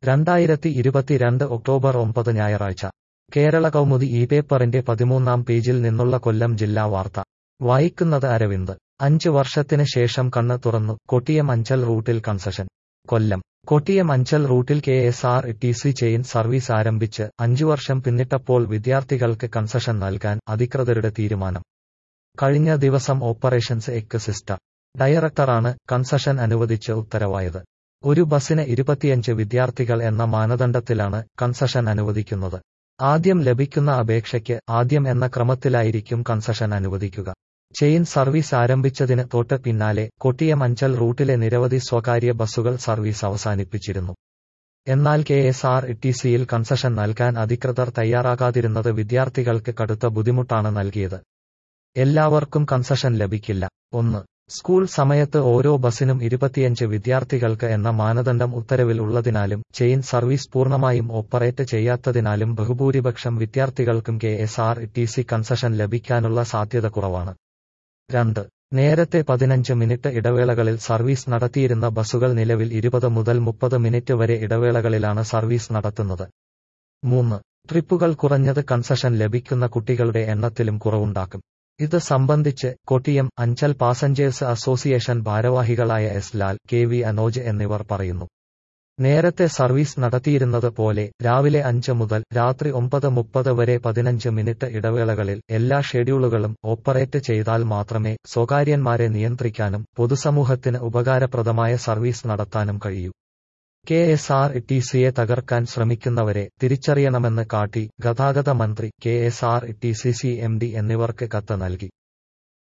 രണ്ടായിരത്തി ഇരുപത്തിരണ്ട് ഒക്ടോബർ ഒമ്പത് ഞായറാഴ്ച കേരള കൗമുദി ഈ പേപ്പറിന്റെ പതിമൂന്നാം പേജിൽ നിന്നുള്ള കൊല്ലം ജില്ലാ വാർത്ത വായിക്കുന്നത് അരവിന്ദ് അഞ്ച് വർഷത്തിന് ശേഷം കണ്ണ് തുറന്നു കൊട്ടിയം അഞ്ചൽ റൂട്ടിൽ കൺസഷൻ കൊല്ലം കൊട്ടിയം അഞ്ചൽ റൂട്ടിൽ K S R T C chain service ആരംഭിച്ച് അഞ്ചു വർഷം പിന്നിട്ടപ്പോൾ വിദ്യാർത്ഥികൾക്ക് കൺസഷൻ നൽകാൻ അധികൃതരുടെ തീരുമാനം കഴിഞ്ഞ ദിവസം ഓപ്പറേഷൻസ് എക്ക് സിസ്റ്റർ ഡയറക്ടറാണ് കൺസഷൻ അനുവദിച്ച് ഉത്തരവായത് ഒരു ബസിന് ഇരുപത്തിയഞ്ച് വിദ്യാർത്ഥികൾ എന്ന മാനദണ്ഡത്തിലാണ് കൺസഷൻ അനുവദിക്കുന്നത് ആദ്യം ലഭിക്കുന്ന അപേക്ഷയ്ക്ക് ആദ്യം എന്ന ക്രമത്തിലായിരിക്കും കൺസഷൻ അനുവദിക്കുക ചെയിൻ സർവീസ് ആരംഭിച്ചതിന് തൊട്ട് പിന്നാലെ കൊട്ടിയം അഞ്ചൽ റൂട്ടിലെ നിരവധി സ്വകാര്യ ബസ്സുകൾ സർവീസ് അവസാനിപ്പിച്ചിരുന്നു എന്നാൽ കെ എസ് ആർ ടി സിയിൽ കൺസഷൻ നൽകാൻ അധികൃതർ തയ്യാറാകാതിരുന്നത് വിദ്യാർത്ഥികൾക്ക് കടുത്ത ബുദ്ധിമുട്ടാണ് നൽകിയത് എല്ലാവർക്കും കൺസഷൻ ലഭിക്കില്ല ഒന്ന് സ്കൂൾ സമയത്ത് ഓരോ ബസിനും ഇരുപത്തിയഞ്ച് വിദ്യാർത്ഥികൾക്ക് എന്ന മാനദണ്ഡം ഉത്തരവിൽ ഉള്ളതിനാലും ചെയിൻ സർവീസ് പൂർണ്ണമായും ഓപ്പറേറ്റ് ചെയ്യാത്തതിനാലും ബഹുഭൂരിപക്ഷം വിദ്യാർത്ഥികൾക്കും K S R T C concession ലഭിക്കാനുള്ള സാധ്യത കുറവാണ് രണ്ട് നേരത്തെ പതിനഞ്ച് മിനിറ്റ് ഇടവേളകളിൽ സർവീസ് നടത്തിയിരുന്ന ബസുകൾ നിലവിൽ ഇരുപത് മുതൽ മുപ്പത് മിനിറ്റ് വരെ ഇടവേളകളിലാണ് സർവീസ് നടത്തുന്നത് മൂന്ന് ട്രിപ്പുകൾ കുറഞ്ഞത് കൺസഷൻ ലഭിക്കുന്ന കുട്ടികളുടെ എണ്ണത്തിലും കുറവുണ്ടാക്കും ഇത് സംബന്ധിച്ച് കൊട്ടിയം അഞ്ചൽ പാസഞ്ചേഴ്സ് അസോസിയേഷൻ ഭാരവാഹികളായ S Lal K V Anoj എന്നിവർ പറയുന്നു നേരത്തെ സർവീസ് നടത്തിയിരുന്നത് പോലെ രാവിലെ അഞ്ച് മുതൽ രാത്രി ഒമ്പത് മുപ്പത് വരെ പതിനഞ്ച് മിനിറ്റ് ഇടവേളകളിൽ എല്ലാ ഷെഡ്യൂളുകളും ഓപ്പറേറ്റ് ചെയ്താൽ മാത്രമേ സ്വകാര്യന്മാരെ നിയന്ത്രിക്കാനും പൊതുസമൂഹത്തിന് ഉപകാരപ്രദമായ സർവീസ് നടത്താനും കഴിയൂ കെ എസ് ആർ ടി സിയെ തകർക്കാൻ ശ്രമിക്കുന്നവരെ തിരിച്ചറിയണമെന്ന് കാട്ടി ഗതാഗത മന്ത്രി K S R T C C M D എന്നിവർക്ക് കത്ത് നൽകി